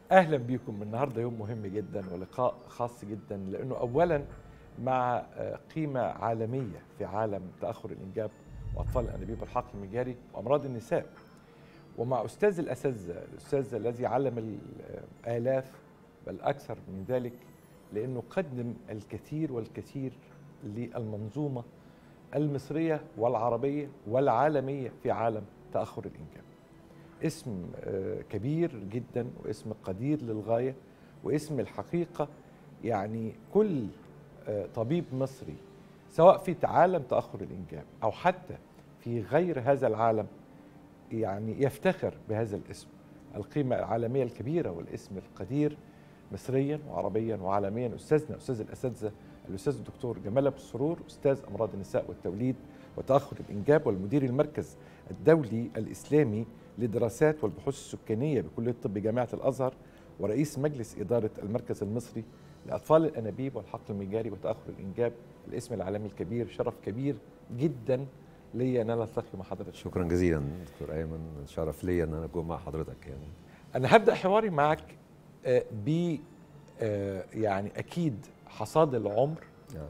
اهلا بيكم النهارده يوم مهم جدا ولقاء خاص جدا لانه اولا مع قيمه عالميه في عالم تاخر الانجاب واطفال الانابيب والحقل المجاري وامراض النساء ومع استاذ الاساتذه الاستاذ الذي علم الالاف بل اكثر من ذلك لانه قدم الكثير والكثير للمنظومه المصريه والعربيه والعالميه في عالم تاخر الانجاب اسم كبير جدا واسم قدير للغايه واسم الحقيقه يعني كل طبيب مصري سواء في عالم تاخر الانجاب او حتى في غير هذا العالم يعني يفتخر بهذا الاسم القيمه العالميه الكبيره والاسم القدير مصريا وعربيا وعالميا استاذنا استاذ الاساتذه الاستاذ الدكتور جمال ابو السرور استاذ امراض النساء والتوليد وتاخر الانجاب والمدير المركز الدولي الاسلامي للدراسات والبحوث السكانيه بكليه الطب جامعه الازهر ورئيس مجلس اداره المركز المصري لاطفال الانابيب والحقل المجاري وتاخر الانجاب الاسم العالمي الكبير شرف كبير جدا ليا ان انا التقي مع حضرتك شكرا جزيلا دكتور ايمن شرف ليا ان انا اكون مع حضرتك يعني انا هبدا حواري معك ب يعني اكيد حصاد العمر يعني.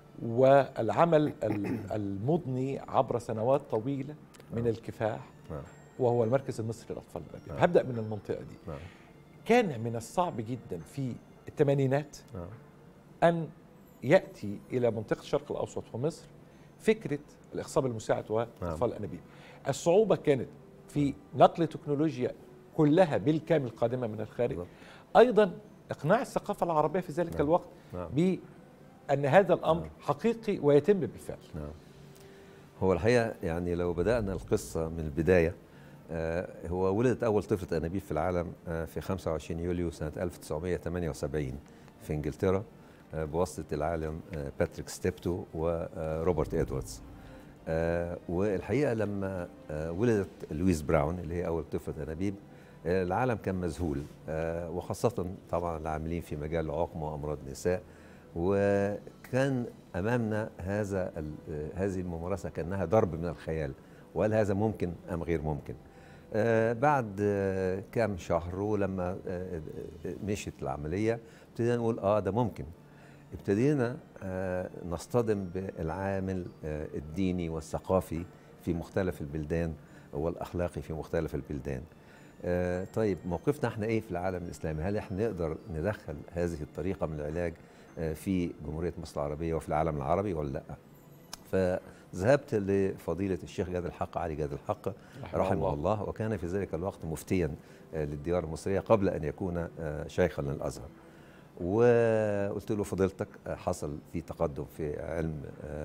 والعمل المضني عبر سنوات طويله من الكفاح نعم. وهو المركز المصري للاطفال الانابيب نعم. هبدا من المنطقه دي نعم. كان من الصعب جدا في الثمانينات نعم. ان ياتي الى منطقه الشرق الاوسط ومصر فكره الاخصاب المساعد واطفال الانابيب الصعوبه كانت في نقل تكنولوجيا كلها بالكامل قادمه من الخارج بالضبط. ايضا اقناع الثقافه العربيه في ذلك نعم. الوقت نعم. بان هذا الامر نعم. حقيقي ويتم بالفعل نعم هو الحقيقه يعني لو بدانا القصه من البدايه آه هو ولدت اول طفله انابيب في العالم آه في 25 يوليو سنه 1978 في انجلترا آه بواسطه العالم آه باتريك ستيبتو وروبرت ادواردز آه والحقيقه لما آه ولدت لويس براون اللي هي اول طفله انابيب آه العالم كان مذهول آه وخاصه طبعا العاملين في مجال العقم وامراض النساء وكان امامنا هذا هذه الممارسه كانها ضرب من الخيال وهل هذا ممكن ام غير ممكن آه بعد آه كام شهر ولما آه مشيت العمليه ابتدينا نقول اه ده ممكن ابتدينا آه نصطدم بالعامل آه الديني والثقافي في مختلف البلدان والاخلاقي في مختلف البلدان آه طيب موقفنا احنا ايه في العالم الاسلامي هل احنا نقدر ندخل هذه الطريقه من العلاج في جمهورية مصر العربية وفي العالم العربي ولا لا فذهبت لفضيلة الشيخ جاد الحق علي جاد الحق رحمه الله. الله وكان في ذلك الوقت مفتيا للديار المصرية قبل أن يكون شيخا للأزهر وقلت له فضيلتك حصل في تقدم في علم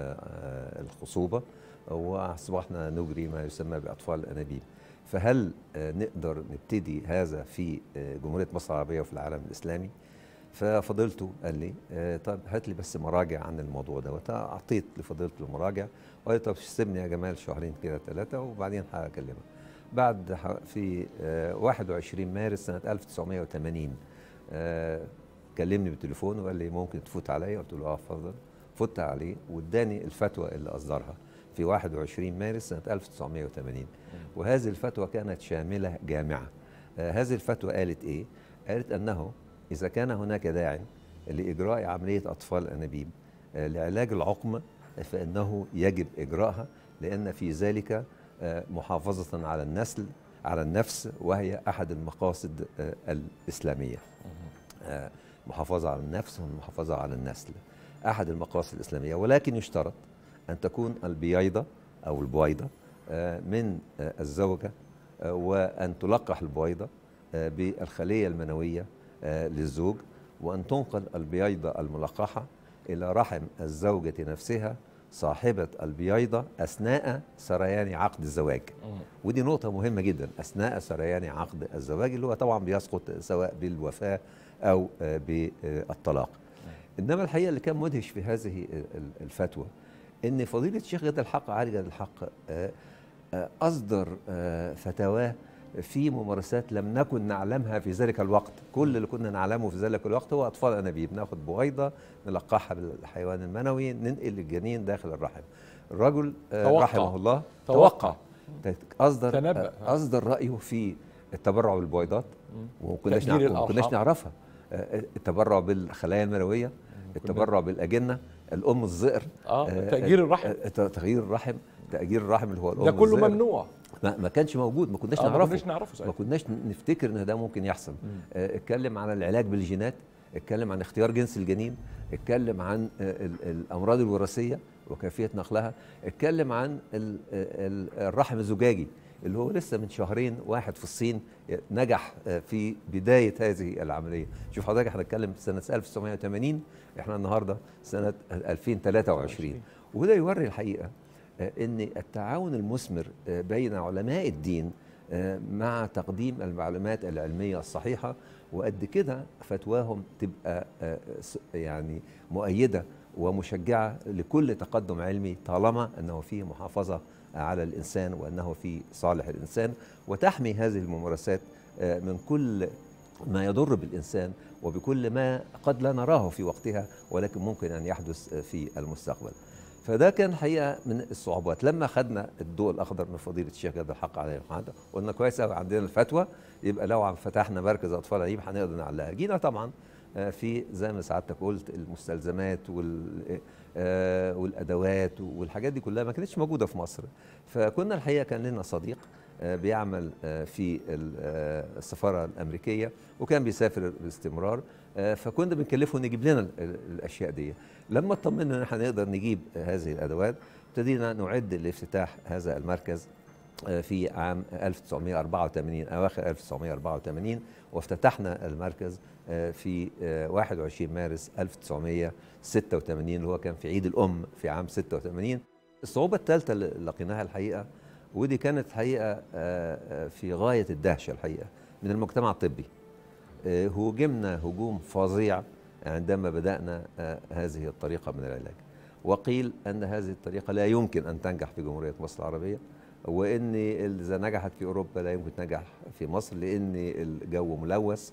الخصوبة وأصبحنا نجري ما يسمى بأطفال الأنابيب فهل نقدر نبتدي هذا في جمهورية مصر العربية وفي العالم الإسلامي؟ ففضيلته قال لي آه طب هات لي بس مراجع عن الموضوع ده اعطيت لفضيلته المراجع وقال لي طب سيبني يا جمال شهرين كده ثلاثه وبعدين هكلمك بعد في آه 21 مارس سنه 1980 آه كلمني بالتليفون وقال لي ممكن تفوت عليا قلت له اه اتفضل فت عليه واداني الفتوى اللي اصدرها في 21 مارس سنه 1980 وهذه الفتوى كانت شامله جامعه هذه الفتوى قالت ايه قالت انه إذا كان هناك داع لإجراء عملية أطفال أنابيب لعلاج العقم فإنه يجب إجراءها لأن في ذلك محافظة على النسل على النفس وهي أحد المقاصد الإسلامية محافظة على النفس والمحافظة على النسل أحد المقاصد الإسلامية ولكن يشترط أن تكون البييضة أو البويضة من الزوجة وأن تلقح البويضة بالخلية المنوية للزوج وأن تنقل البييضة الملقحة إلى رحم الزوجة نفسها صاحبة البييضة أثناء سريان عقد الزواج ودي نقطة مهمة جدا أثناء سريان عقد الزواج اللي هو طبعا بيسقط سواء بالوفاة أو بالطلاق إنما الحقيقة اللي كان مدهش في هذه الفتوى إن فضيلة الشيخ جد الحق علي جد الحق أصدر فتواه في ممارسات لم نكن نعلمها في ذلك الوقت كل اللي كنا نعلمه في ذلك الوقت هو أطفال أنابيب ناخد بويضة نلقحها بالحيوان المنوي ننقل الجنين داخل الرحم الرجل توقع. رحمه الله توقع أصدر تنبأ. أصدر رأيه في التبرع بالبويضات وما كناش تأجير نع- وما كناش الأرحام. نعرفها آه، التبرع بالخلايا المنويه التبرع بالاجنه الام الزئر اه آه، تأجير الرحم آه، تغيير الرحم تأجير الرحم اللي هو الام ده كله الزئر. ممنوع ما, ما كانش موجود ما كناش آه، ما نعرفه كناش نعرفه ما ساعتها كناش نفتكر ان ده ممكن يحصل آه، اتكلم عن العلاج بالجينات اتكلم عن اختيار جنس الجنين اتكلم عن آه، ال- الامراض الوراثيه وكيفيه نقلها اتكلم عن ال- ال- الرحم الزجاجي اللي هو لسه من شهرين واحد في الصين نجح آه، في بدايه هذه العمليه شوف حضرتك احنا بنتكلم في سنه 1980 احنا النهارده سنه 2023 وده يوري الحقيقه آه، ان التعاون المثمر آه، بين علماء الدين آه، مع تقديم المعلومات العلميه الصحيحه وقد كده فتواهم تبقى آه، س- يعني مؤيده ومشجعه لكل تقدم علمي طالما انه فيه محافظه على الانسان وانه في صالح الانسان وتحمي هذه الممارسات آه، من كل ما يضر بالانسان وبكل ما قد لا نراه في وقتها ولكن ممكن ان يحدث آه، في المستقبل. فده كان حقيقه من الصعوبات لما خدنا الضوء الاخضر من فضيله الشيخ جاد الحق عليه رحمه الله قلنا كويس قوي عندنا الفتوى يبقى لو عم فتحنا مركز اطفال عيب هنقدر نعلقها جينا طبعا آه، في زي ما سعادتك قلت المستلزمات وال آه، والادوات والحاجات دي كلها ما كانتش موجوده في مصر فكنا الحقيقه كان لنا صديق آه، بيعمل آه، في ال- آه، السفاره الامريكيه وكان بيسافر باستمرار آه، فكنا بنكلفه نجيب لنا ال- ال- الاشياء دي لما اطمنا ان احنا نقدر نجيب آه، هذه الادوات ابتدينا نعد لافتتاح هذا المركز آه، في عام 1984 اواخر 1984 وافتتحنا المركز آه، في آه، 21 مارس 1986 اللي هو كان في عيد الام في عام 86 الصعوبه الثالثه اللي لقيناها الحقيقه ودي كانت الحقيقه آه، آه، في غايه الدهشه الحقيقه من المجتمع الطبي آه، هوجمنا هجوم فظيع عندما بدانا آه، هذه الطريقه من العلاج وقيل ان هذه الطريقه لا يمكن ان تنجح في جمهوريه مصر العربيه وان اذا نجحت في اوروبا لا يمكن تنجح في مصر لان الجو ملوث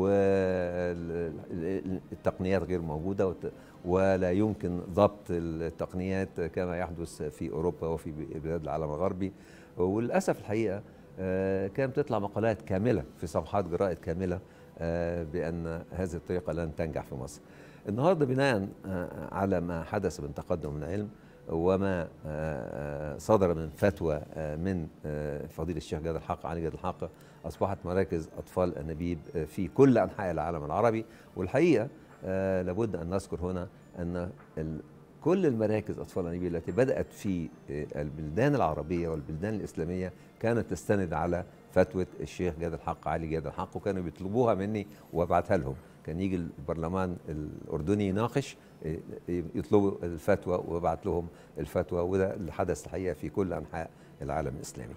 والتقنيات غير موجوده وت- ولا يمكن ضبط التقنيات كما يحدث في اوروبا وفي بلاد العالم الغربي وللاسف الحقيقه آه، كانت بتطلع مقالات كامله في صفحات جرائد كامله آه، بان هذه الطريقه لن تنجح في مصر. النهارده بناء آه، على ما حدث من تقدم من العلم وما آه، صدر من فتوى آه، من آه، فضيله الشيخ جاد الحق علي جاد الحق اصبحت مراكز اطفال انابيب آه، في كل انحاء العالم العربي والحقيقه آه، لابد ان نذكر هنا ان ال- كل المراكز اطفال الانابيب التي بدات في آه، البلدان العربيه والبلدان الاسلاميه كانت تستند على فتوى الشيخ جاد الحق علي جاد الحق وكانوا بيطلبوها مني وابعتها لهم كان يجي البرلمان الاردني يناقش آه، يطلبوا الفتوى وابعت لهم الفتوى وده اللي حدث الحقيقه في كل انحاء العالم الاسلامي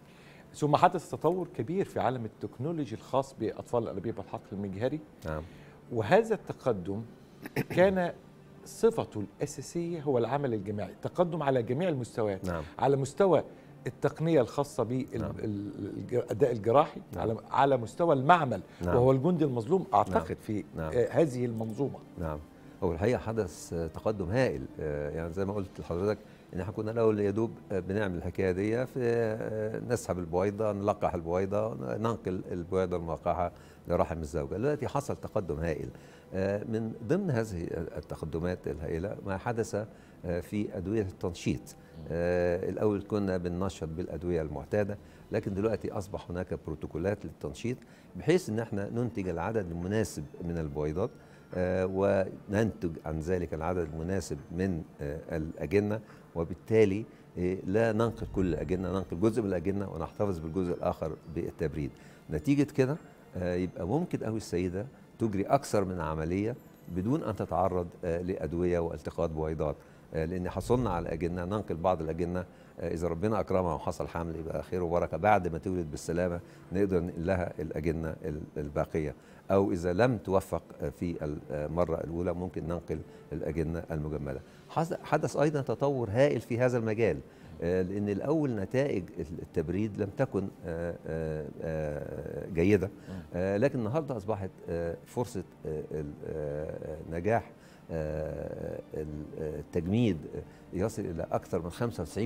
ثم حدث تطور كبير في عالم التكنولوجي الخاص باطفال الانابيب الحقل المجهري نعم وهذا التقدم كان صفته الاساسيه هو العمل الجماعي تقدم على جميع المستويات نعم على مستوى التقنيه الخاصه نعم. بالاداء الجراحي نعم. على على مستوى المعمل نعم. وهو الجندي المظلوم اعتقد نعم. في نعم. آه، هذه المنظومه نعم هو الحقيقه حدث آه، تقدم هائل آه، يعني زي ما قلت لحضرتك ان احنا كنا الاول يا دوب آه، بنعمل الحكايه دي في آه، نسحب البويضه نلقح البويضه ننقل البويضه الملقحه لرحم الزوجه دلوقتي حصل تقدم هائل آه، من ضمن هذه التقدمات الهائله ما حدث آه، في ادويه التنشيط آه، الاول كنا بننشط بالادويه المعتاده لكن دلوقتي اصبح هناك بروتوكولات للتنشيط بحيث ان احنا ننتج العدد المناسب من البويضات آه، وننتج عن ذلك العدد المناسب من آه، الأجنة وبالتالي آه، لا ننقل كل الأجنة ننقل جزء من الأجنة ونحتفظ بالجزء الآخر بالتبريد نتيجة كده آه، يبقى ممكن أوي السيدة تجري أكثر من عملية بدون أن تتعرض آه، لأدوية والتقاط بويضات آه، لأن حصلنا على أجنة ننقل بعض الأجنة آه، إذا ربنا أكرمها وحصل حمل يبقى خير وبركة بعد ما تولد بالسلامة نقدر ننقل لها الأجنة ال- الباقية أو إذا لم توفق في المرة الأولى ممكن ننقل الأجنة المجمدة حص- حدث أيضا تطور هائل في هذا المجال آه، لأن الأول نتائج التبريد لم تكن آه، آه، آه، جيدة آه، لكن النهاردة أصبحت آه، فرصة آه، ال- آه، نجاح آه، التجميد يصل الى اكثر من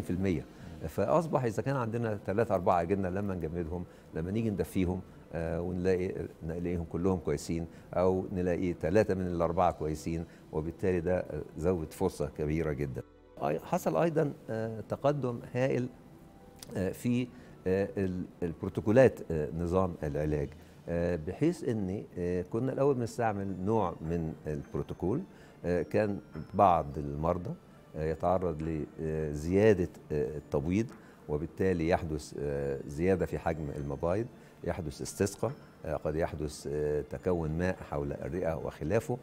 95% فاصبح اذا كان عندنا ثلاثة أربعة أجنة لما نجمدهم لما نيجي ندفيهم آه، ونلاقي نلاقيهم كلهم كويسين او نلاقي ثلاثه من الاربعه كويسين وبالتالي ده زود فرصه كبيره جدا. أي- حصل ايضا آه، تقدم هائل آه، في آه، ال- البروتوكولات آه، نظام العلاج آه، بحيث ان آه، كنا الاول بنستعمل نوع من البروتوكول آه، كان بعض المرضى آه، يتعرض لزياده آه، التبويض وبالتالي يحدث آه، زياده في حجم المبايض يحدث استسقاء آه، قد يحدث آه، تكون ماء حول الرئه وخلافه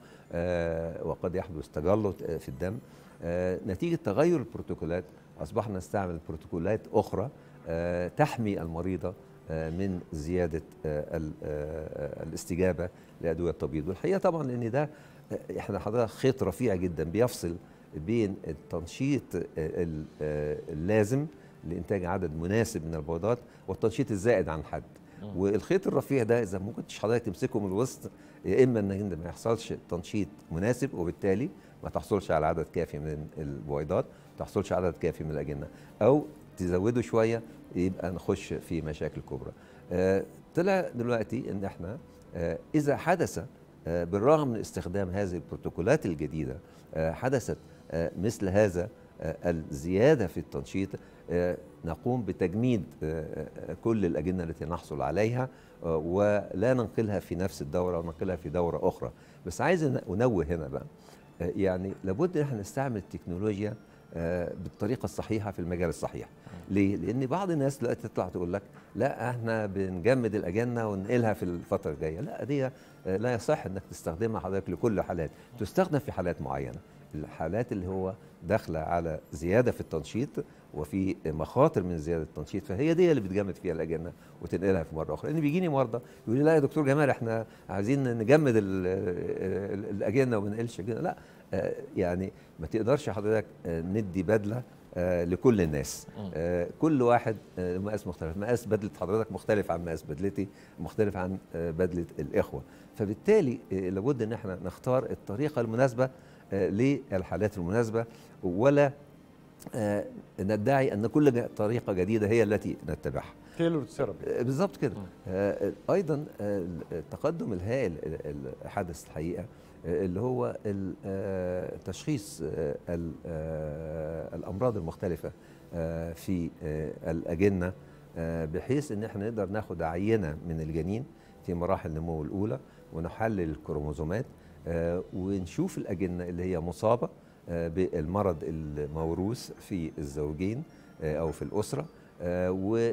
آه، وقد يحدث تجلط آه، في الدم آه، نتيجه تغير البروتوكولات اصبحنا نستعمل بروتوكولات اخرى آه، تحمي المريضه آه، من زياده آه، ال- آه، الاستجابه لادويه التبييض والحقيقه طبعا لان ده آه، احنا حضرتك خيط رفيع جدا بيفصل بين التنشيط آه، ال- آه، اللازم لانتاج عدد مناسب من البيضات والتنشيط الزائد عن الحد والخيط الرفيع ده اذا ما كنتش حضرتك تمسكه من الوسط يا اما ان إن ما يحصلش تنشيط مناسب وبالتالي ما تحصلش على عدد كافي من البويضات ما تحصلش على عدد كافي من الاجنه او تزوده شويه يبقى نخش في مشاكل كبرى آه طلع دلوقتي ان احنا آه اذا حدث آه بالرغم من استخدام هذه البروتوكولات الجديده آه حدثت آه مثل هذا آه الزياده في التنشيط آه نقوم بتجميد آه آه، كل الاجنه التي نحصل عليها آه، ولا ننقلها في نفس الدوره وننقلها في دوره اخرى بس عايز أن- انوه هنا بقى آه، يعني لابد ان احنا نستعمل التكنولوجيا آه، بالطريقه الصحيحه في المجال الصحيح ليه لان بعض الناس دلوقتي تطلع تقول لك لا احنا بنجمد الاجنه وننقلها في الفتره الجايه لا دي آه، لا يصح انك تستخدمها حضرتك لكل حالات تستخدم في حالات معينه الحالات اللي هو داخله على زياده في التنشيط وفي مخاطر من زياده التنشيط فهي دي اللي بتجمد فيها الاجنه وتنقلها في مره اخرى لان بيجيني مرضى يقول لي لا يا دكتور جمال احنا عايزين نجمد ال- ال- الاجنه وما ننقلش الأجنة. لا آه، يعني ما تقدرش حضرتك آه، ندي بدله آه، لكل الناس مم. آه، كل واحد آه، مقاس مختلف مقاس بدله حضرتك مختلف عن مقاس بدلتي مختلف عن آه، بدله الاخوه فبالتالي آه، لابد ان احنا نختار الطريقه المناسبه آه، للحالات المناسبه ولا آه، ندعي ان كل ج- طريقه جديده هي التي نتبعها تيلور ثيرابي آه، بالظبط كده مم. آه، ايضا آه، التقدم الهائل اللي حدث الحقيقه آه، اللي هو ال- آه، تشخيص آه، ال- آه، الامراض المختلفه آه، في آه، الاجنه آه، بحيث ان احنا نقدر ناخد عينه من الجنين في مراحل النمو الاولى ونحلل الكروموزومات آه، ونشوف الاجنه اللي هي مصابه آه، بالمرض الموروث في الزوجين آه، او في الاسره آه،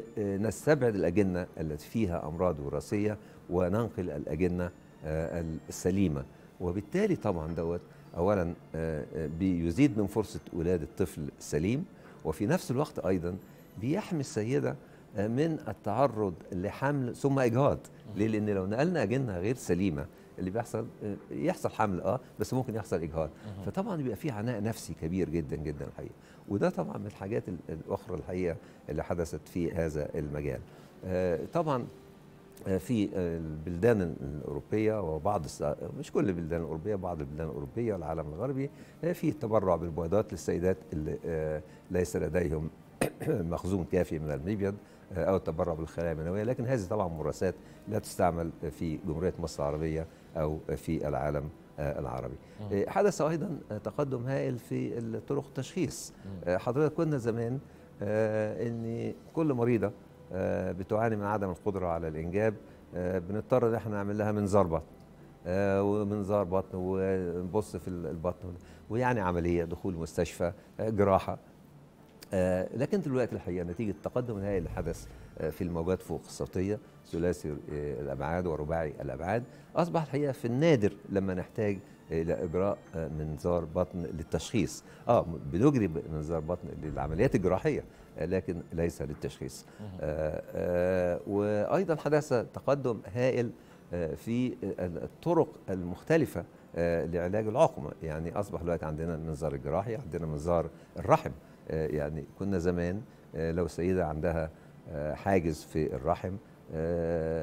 ونستبعد الأجنة التي فيها أمراض وراثية وننقل الأجنة آه، السليمة وبالتالي طبعا دوت أولا آه، آه، بيزيد من فرصة ولادة طفل سليم وفي نفس الوقت أيضا بيحمي السيدة آه، من التعرض لحمل ثم إجهاض ليه؟ لأن لو نقلنا أجنة غير سليمة اللي بيحصل آه، يحصل حمل اه بس ممكن يحصل اجهاض فطبعا بيبقى في عناء نفسي كبير جدا جدا الحقيقه وده طبعا من الحاجات ال- الاخرى الحقيقه اللي حدثت في هذا المجال آه، طبعا آه، في آه، البلدان الاوروبيه وبعض الس- مش كل البلدان الاوروبيه بعض البلدان الاوروبيه والعالم الغربي آه، في تبرع بالبويضات للسيدات اللي آه، ليس لديهم مخزون كافي من المبيض آه، او التبرع بالخلايا المنويه لكن هذه طبعا ممارسات لا تستعمل في جمهوريه مصر العربيه او في العالم آه، العربي مم. آه، حدث ايضا آه، تقدم هائل في طرق التشخيص مم. آه، حضرتك كنا زمان آه، ان كل مريضه آه، بتعاني من عدم القدره على الانجاب آه، بنضطر ان احنا نعمل لها منظار بطن آه، ومنظار بطن ونبص في البطن ويعني عمليه دخول مستشفى آه، جراحه آه، لكن دلوقتي الحقيقه نتيجه التقدم الهائل اللي حدث آه، في الموجات فوق الصوتيه ثلاثي آه، الابعاد ورباعي الابعاد اصبح الحقيقه في النادر لما نحتاج الى اجراء آه، منظار بطن للتشخيص اه بنجري منظار بطن للعمليات الجراحيه آه، لكن ليس للتشخيص آه، آه، وايضا حدث تقدم هائل آه، في الطرق المختلفه آه، لعلاج العقم يعني اصبح دلوقتي عندنا المنظار الجراحي عندنا منظار الرحم آه، يعني كنا زمان آه، لو سيده عندها آه، حاجز في الرحم آه،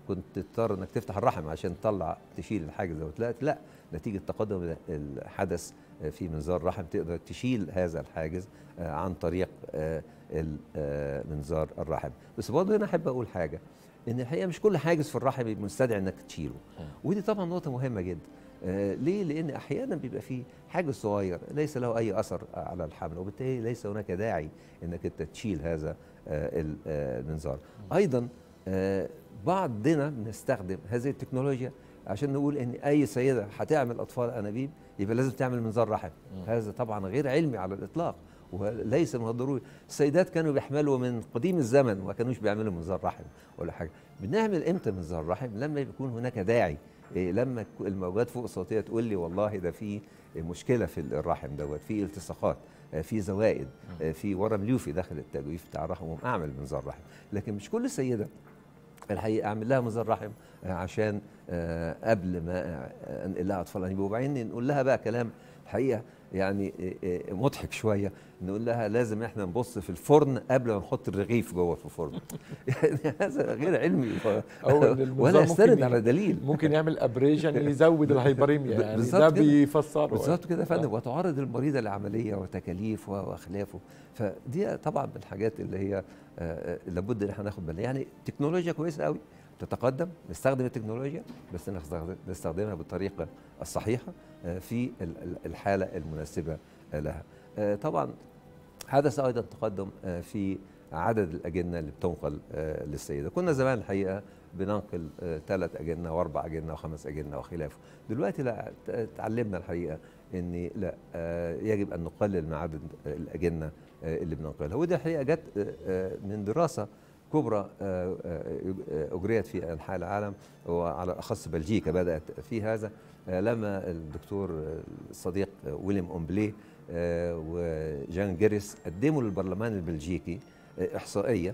كنت تضطر انك تفتح الرحم عشان تطلع تشيل الحاجز دوت لا لا نتيجه تقدم الحدث في منظار الرحم تقدر تشيل هذا الحاجز آه، عن طريق آه، ال- آه، منظار الرحم بس برضه هنا احب اقول حاجه ان الحقيقه مش كل حاجز في الرحم يبقى مستدعي انك تشيله ودي طبعا نقطه مهمه جدا آه، ليه؟ لأن أحيانا بيبقى فيه حاجز صغير ليس له أي أثر على الحمل وبالتالي ليس هناك داعي أنك أنت تشيل هذا آه، ال- آه، المنظار. أيضا آه، بعضنا بنستخدم هذه التكنولوجيا عشان نقول ان اي سيده هتعمل اطفال انابيب يبقى لازم تعمل منظار رحم هذا طبعا غير علمي على الاطلاق وليس من الضروري السيدات كانوا بيحملوا من قديم الزمن وما كانوش بيعملوا منظار رحم ولا حاجه بنعمل امتى منظار رحم لما يكون هناك داعي إيه لما ك- الموجات فوق الصوتيه تقول لي والله ده في مشكله في الرحم دوت في التصاقات آه، في زوائد آه، في ورم ليوفي داخل التجويف بتاع الرحم وأقوم اعمل منظار رحم لكن مش كل سيده الحقيقه اعمل لها منظار رحم آه، عشان آه، قبل ما آه، انقل لها اطفال انابيب وبعدين نقول لها بقى كلام الحقيقه يعني آه، آه، مضحك شويه نقول لها لازم احنا نبص في الفرن قبل ما نحط الرغيف جوه في الفرن يعني هذا غير علمي أو إن المنظار ولا ممكن يستند ي- على دليل ممكن يعمل ابريجن يزود الهايبريميا ب- يعني بالظبط ده كده. بيفسره بالظبط كده يا فندم آه. وتعرض المريضه لعمليه وتكاليف و- واخلافه فدي طبعا من الحاجات اللي هي آه، آه، لابد ان احنا ناخد بالنا يعني تكنولوجيا كويسه قوي تتقدم نستخدم التكنولوجيا بس نستخدم- نستخدمها بالطريقه الصحيحه آه، في ال- ال- الحاله المناسبه آه، لها آه، طبعا حدث ايضا تقدم آه، في عدد الاجنه اللي بتنقل آه، للسيده كنا زمان الحقيقه بننقل ثلاث اجنه واربع اجنه وخمس اجنه وخلافه دلوقتي لا ت- تعلمنا الحقيقه ان لا آه، يجب ان نقلل من عدد آه، الاجنه آه، اللي بننقلها ودي الحقيقه جت آه، آه، من دراسه كبرى آه، آه، آه، اجريت في انحاء العالم وعلى الاخص بلجيكا بدات في هذا آه، لما الدكتور آه، الصديق آه، ويليام اومبلي آه، وجان جيريس قدموا للبرلمان البلجيكي آه، احصائيه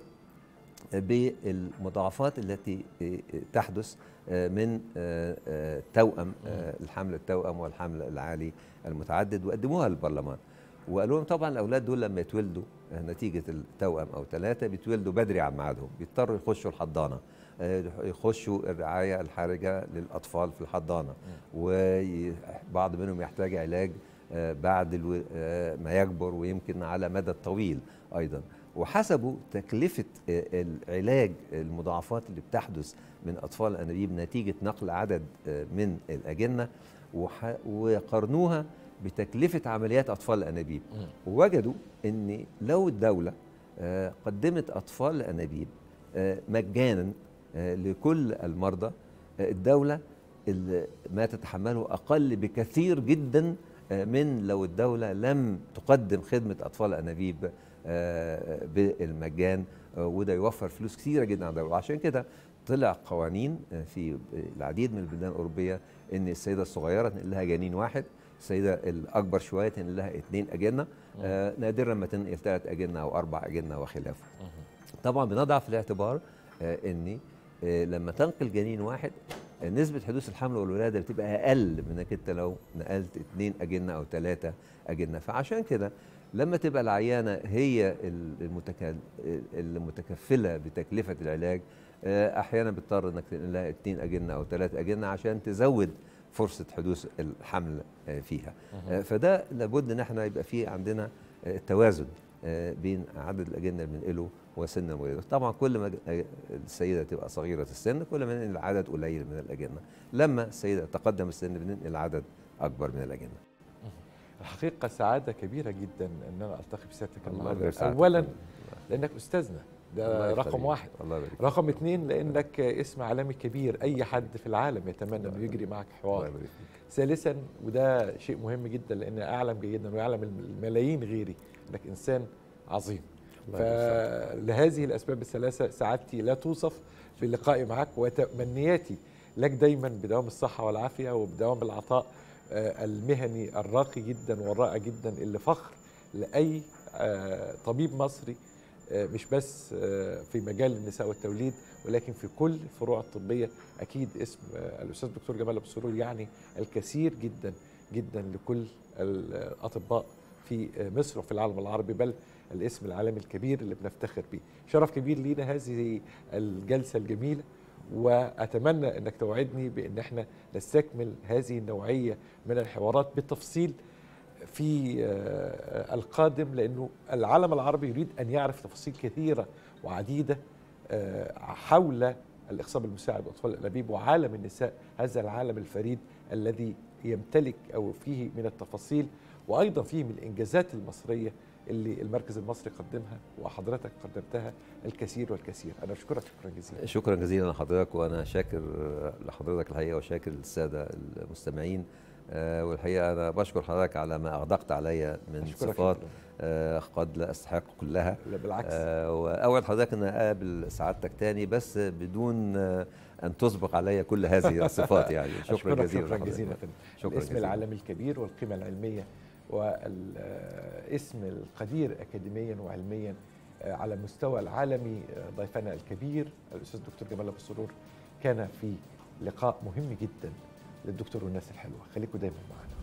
بالمضاعفات التي آه، تحدث آه، من آه، آه، توأم آه، الحمل التوأم والحمل العالي المتعدد وقدموها للبرلمان وقالوا لهم طبعا الاولاد دول لما يتولدوا آه، نتيجه التوأم او ثلاثه بيتولدوا بدري عن ميعادهم بيضطروا يخشوا الحضانه آه، يخشوا الرعايه الحرجه للاطفال في الحضانه وبعض منهم يحتاج علاج آه، بعد الو- آه، ما يكبر ويمكن على مدى طويل ايضا وحسبوا تكلفه آه، العلاج المضاعفات اللي بتحدث من اطفال الانابيب نتيجه نقل عدد آه، من الاجنه وح- وقارنوها بتكلفه عمليات اطفال الانابيب مم. ووجدوا ان لو الدوله آه، قدمت اطفال الانابيب آه، مجانا آه، لكل المرضى آه، الدوله ال- ما تتحمله اقل بكثير جدا آه، من لو الدوله لم تقدم خدمه اطفال الانابيب آه، بالمجان آه، وده يوفر فلوس كثيره جدا على الدوله وعشان كده طلع قوانين آه، في العديد من البلدان الاوروبيه ان السيده الصغيره تنقل لها جنين واحد السيده الاكبر شويه تنقل لها اثنين اجنه آه، نادرا ما تنقل ثلاث اجنه او اربع اجنه وخلافه طبعا بنضع في الاعتبار آه، ان آه، لما تنقل جنين واحد آه، نسبة حدوث الحمل والولادة بتبقى أقل من إنك أنت لو نقلت اتنين أجنة أو ثلاثة أجنة فعشان كده لما تبقى العيانة هي المتك- المتكفلة بتكلفة العلاج آه، أحيانا بتضطر إنك تنقل لها اتنين أجنة أو ثلاثة أجنة عشان تزود فرصة حدوث الحمل آه، فيها آه، فده لابد إن احنا يبقى فيه عندنا آه، توازن آه، بين عدد الأجنة اللي بننقله وسن الولادة طبعا كل ما ج- السيدة تبقى صغيرة السن كل ما ننقل عدد قليل من الأجنة لما السيدة تقدم السن بننقل عدد أكبر من الأجنة الحقيقه سعاده كبيره جدا ان انا التقي بسيادتك الله النهارده يبارك فيك. اولا لانك استاذنا الله ده يخليك. رقم واحد الله يبارك فيك. رقم اثنين لانك اسم عالمي كبير اي حد في العالم يتمنى انه يجري معك الله حوار يبارك فيك. ثالثا وده شيء مهم جدا لان اعلم جدا ويعلم الملايين غيري انك انسان عظيم الله يبارك فيك. فلهذه الاسباب الثلاثه سعادتي لا توصف في لقائي معك وتمنياتي لك دايما بدوام الصحه والعافيه وبدوام العطاء آه، المهني الراقي جدا والرائع جدا اللي فخر لاي آه، طبيب مصري آه، مش بس آه، في مجال النساء والتوليد ولكن في كل الفروع الطبيه اكيد اسم آه، الاستاذ الدكتور جمال ابو سرور يعني الكثير جدا جدا لكل الاطباء في آه، مصر وفي العالم العربي بل الاسم العالمي الكبير اللي بنفتخر به شرف كبير لينا هذه الجلسه الجميله واتمنى انك توعدني بان احنا نستكمل هذه النوعيه من الحوارات بالتفصيل في آه، القادم لانه العالم العربي يريد ان يعرف تفاصيل كثيره وعديده آه، حول الاخصاب المساعد واطفال الانابيب وعالم النساء هذا العالم الفريد الذي يمتلك او فيه من التفاصيل وايضا فيه من الانجازات المصريه اللي المركز المصري قدمها وحضرتك قدمتها الكثير والكثير انا اشكرك شكرا جزيلا شكرا جزيلا لحضرتك وانا شاكر لحضرتك الحقيقه وشاكر للساده المستمعين آه، والحقيقه انا بشكر حضرتك على ما اغدقت عليا من أشكرك صفات شكراً. آه، قد لا استحق كلها لا بالعكس آه، واول حضرتك ان اقابل سعادتك تاني بس بدون آه، ان تسبق عليا كل هذه الصفات يعني شكرا أشكرك جزيلا شكرا لحضرتك. جزيلا يا فندم. شكرا الاسم جزيلا. العالمي الكبير والقيمة العلمية والاسم القدير أكاديميا وعلميا آه، على المستوى العالمي آه، ضيفنا الكبير الأستاذ الدكتور جمال أبو السرور كان في لقاء مهم جدا للدكتور والناس الحلوة خليكم دايما معنا